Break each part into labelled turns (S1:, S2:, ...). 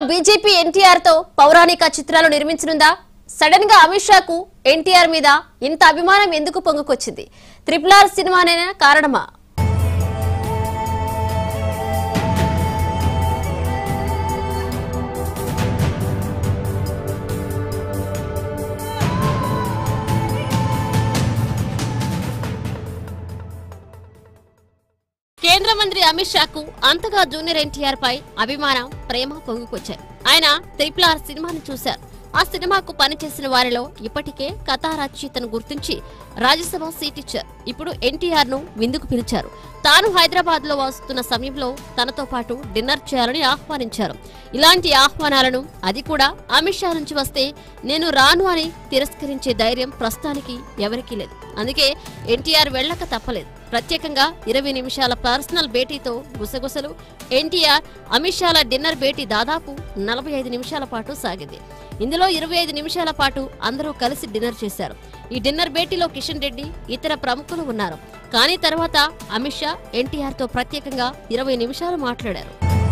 S1: BJP NTR తో పౌరాణిక చిత్రాలు నిర్మించనుందా సడన్ గా అమిత్ షాకు ఎన్టీఆర్ మీద ఇంత అభిమానం ఎందుకు పొంగుకొచ్చింది త్రిపుల్ ఆర్ సినిమానేనా కారణమా కేంద్ర మంత్రి అమిత్ షాకు అంతగా జూనియర్ ఎన్టీఆర్ పై అభిమానం ప్రేమ పొంగుకొచ్చాయి ఆయన త్రిపుల్ ఆర్ సినిమాను చూశారు ఆ సినిమాకు పనిచేసిన వారిలో ఇప్పటికే కథా రచయితను గుర్తించి రాజ్యసభ సీట్ ఇచ్చారు ఇప్పుడు ఎన్టీఆర్ ను విందుకు పిలిచారు తాను హైదరాబాద్ లో వస్తున్న సమయంలో తనతో పాటు డిన్నర్ చేయాలని ఆహ్వానించారు ఇలాంటి ఆహ్వానాలను అది కూడా అమిత్ షా నుంచి వస్తే నేను రాను అని తిరస్కరించే ధైర్యం ప్రస్తుతానికి ఎవరికీ లేదు అందుకే ఎన్టీఆర్ వెళ్ళక తప్పలేదు ప్రత్యేకంగా ఇరవై నిమిషాల పర్సనల్ భేటీతో గుసగుసలు ఎన్టీఆర్ అమిత్ షాల డిన్నర్ భేటీ దాదాపు నలభై ఐదు నిమిషాల పాటు సాగింది ఇందులో ఇరవై ఐదు నిమిషాల పాటు అందరూ కలిసి డిన్నర్ చేశారు ఈ డిన్నర్ భేటీలో కిషన్ రెడ్డి ఇతర ప్రముఖులు ఉన్నారు కానీ తర్వాత అమిత్ షా ఎన్టీఆర్ తో ప్రత్యేకంగా ఇరవై నిమిషాలు మాట్లాడారు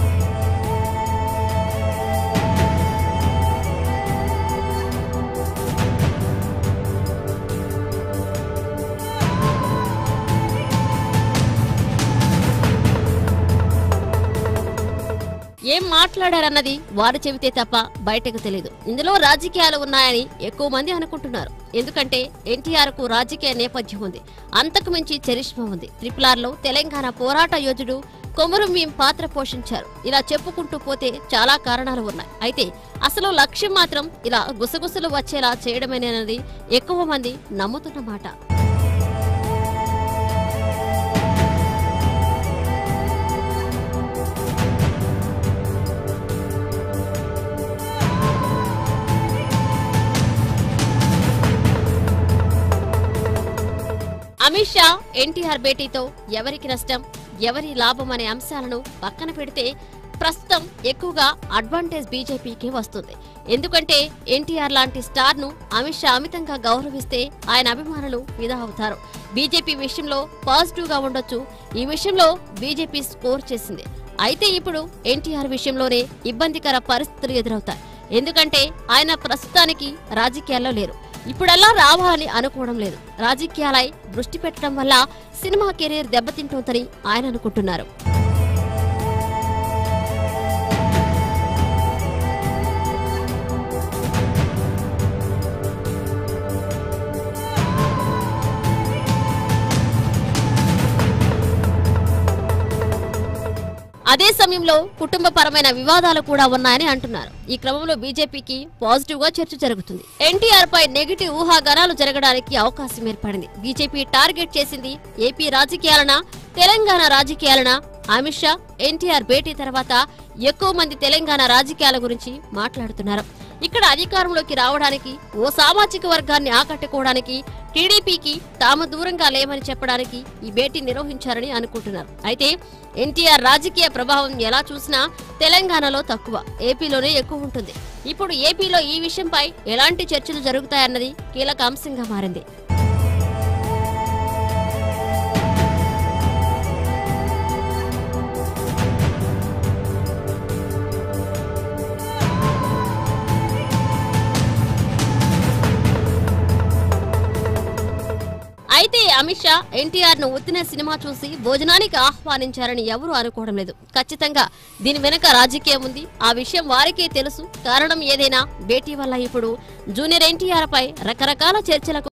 S1: ఏం మాట్లాడారన్నది వారు చెబితే తప్ప బయటకు తెలియదు ఇందులో రాజకీయాలు ఉన్నాయని ఎక్కువ మంది అనుకుంటున్నారు ఎందుకంటే ఎన్టీఆర్ కు రాజకీయ నేపథ్యం ఉంది అంతకు మించి చరిష్మా ఉంది త్రిపుల్ ఆర్ లో తెలంగాణ పోరాట యోధుడు కొమరం భీం పాత్ర పోషించారు ఇలా చెప్పుకుంటూ పోతే చాలా కారణాలు ఉన్నాయి అయితే అసలు లక్ష్యం మాత్రం ఇలా గుసగుసలు వచ్చేలా చేయడమేనన్నది ఎక్కువ మంది నమ్ముతున్న మాట అమిత్ షా ఎన్టీఆర్ భేటీతో ఎవరికి నష్టం ఎవరి లాభం అనే అంశాలను పక్కన పెడితే ప్రస్తుతం ఎక్కువగా అడ్వాంటేజ్ బీజేపీకి వస్తుంది ఎందుకంటే ఎన్టీఆర్ లాంటి స్టార్ ను అమిత్ షా అమితంగా గౌరవిస్తే ఆయన అభిమానులు ఫిదా అవుతారు బీజేపీ విషయంలో పాజిటివ్ గా ఉండొచ్చు ఈ విషయంలో బీజేపీ స్కోర్ చేసింది అయితే ఇప్పుడు ఎన్టీఆర్ విషయంలోనే ఇబ్బందికర పరిస్థితులు ఎదురవుతాయి ఎందుకంటే ఆయన ప్రస్తుతానికి రాజకీయాల్లో లేరు ఇప్పుడల్లా రావాలని అనుకోవడం లేదు రాజకీయాలై దృష్టి పెట్టడం వల్ల సినిమా కెరీర్ దెబ్బతింటోందని ఆయన అనుకుంటున్నారు అదే సమయంలో కుటుంబపరమైన వివాదాలు కూడా ఉన్నాయని అంటున్నారు ఈ క్రమంలో బీజేపీకి పాజిటివ్ గా చర్చ జరుగుతుంది ఎన్టీఆర్ పై నెగిటివ్ ఊహాగానాలు జరగడానికి అవకాశం ఏర్పడింది బీజేపీ టార్గెట్ చేసింది ఏపీ రాజకీయాలనా తెలంగాణ రాజకీయాలనా అమిత్ షా ఎన్టీఆర్ భేటీ తర్వాత ఎక్కువ మంది తెలంగాణ రాజకీయాల గురించి మాట్లాడుతున్నారు ఇక్కడ అధికారంలోకి రావడానికి ఓ సామాజిక వర్గాన్ని ఆకట్టుకోవడానికి టీడీపీకి తాము దూరంగా లేమని చెప్పడానికి ఈ భేటీ నిర్వహించారని అనుకుంటున్నారు అయితే ఎన్టీఆర్ రాజకీయ ప్రభావం ఎలా చూసినా తెలంగాణలో తక్కువ ఏపీలోనే ఎక్కువ ఉంటుంది ఇప్పుడు ఏపీలో ఈ విషయంపై ఎలాంటి చర్చలు జరుగుతాయన్నది కీలక అంశంగా మారింది అయితే అమిత్ షా ఎన్టీఆర్ ను ఉత్తిన సినిమా చూసి భోజనానికి ఆహ్వానించారని ఎవరూ అనుకోవడం లేదు ఖచ్చితంగా దీని వెనుక రాజకీయం ఉంది ఆ విషయం వారికే తెలుసు కారణం ఏదైనా భేటీ వల్ల ఇప్పుడు జూనియర్ ఎన్టీఆర్ పై రకరకాల చర్చలకు